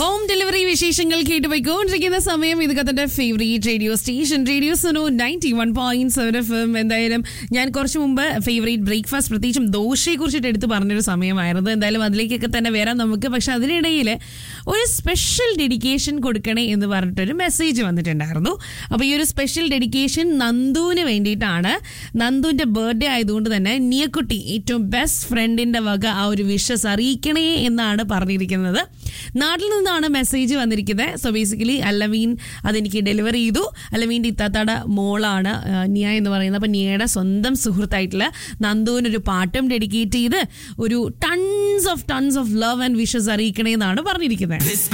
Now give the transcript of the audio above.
home delivery വിശേഷങ്ങൾ കേട്ടുപോയിക്കൊണ്ടിരിക്കുന്ന സമയം ഇത് കത്തന്റെ favourite radio station radio Suno ninety one point seven F M എന്തായാലും ഞാൻ കുറച്ച് മുമ്പ് ഫേവറേറ്റ് ബ്രേക്ക്ഫാസ്റ്റ് പ്രത്യേകിച്ചും ദോശയെ കുറിച്ചിട്ട് എടുത്ത് പറഞ്ഞൊരു സമയമായിരുന്നു എന്തായാലും അതിലേക്കൊക്കെ തന്നെ വരാം നമുക്ക് പക്ഷെ അതിനിടയിൽ ഒരു സ്പെഷ്യൽ ഡെഡിക്കേഷൻ കൊടുക്കണേ എന്ന് പറഞ്ഞിട്ടൊരു മെസ്സേജ് വന്നിട്ടുണ്ടായിരുന്നു അപ്പോൾ ഈ ഒരു സ്പെഷ്യൽ ഡെഡിക്കേഷൻ നന്ദുവിന് വേണ്ടിയിട്ടാണ് നന്ദുവിന്റെ ബർത്ത്ഡേ ആയതുകൊണ്ട് തന്നെ നിയക്കുട്ടി ഏറ്റവും ബെസ്റ്റ് ഫ്രണ്ടിന്റെ വക ആ ഒരു വിഷസ് അറിയിക്കണേ എന്നാണ് പറഞ്ഞിരിക്കുന്നത് നാട്ടിൽ നിന്നാണ് മെസ്സേജ് വന്നിരിക്കുന്നത് സോ ബേസിക്കലി അല്ലമീൻ അതെനിക്ക് ഡെലിവർ ചെയ്തു അല്ലമീൻ്റെ ഇത്താത്തയുടെ മോളാണ് ആ, നിയ എന്ന് പറയുന്നത് അപ്പം നിയയുടെ സ്വന്തം സുഹൃത്തായിട്ടുള്ള നന്ദുവിനൊരു പാട്ടും ഡെഡിക്കേറ്റ് ചെയ്ത് ഒരു tons of tons of love and wishes അറിയിക്കണേ എന്നാണ് പറഞ്ഞിരിക്കുന്നത്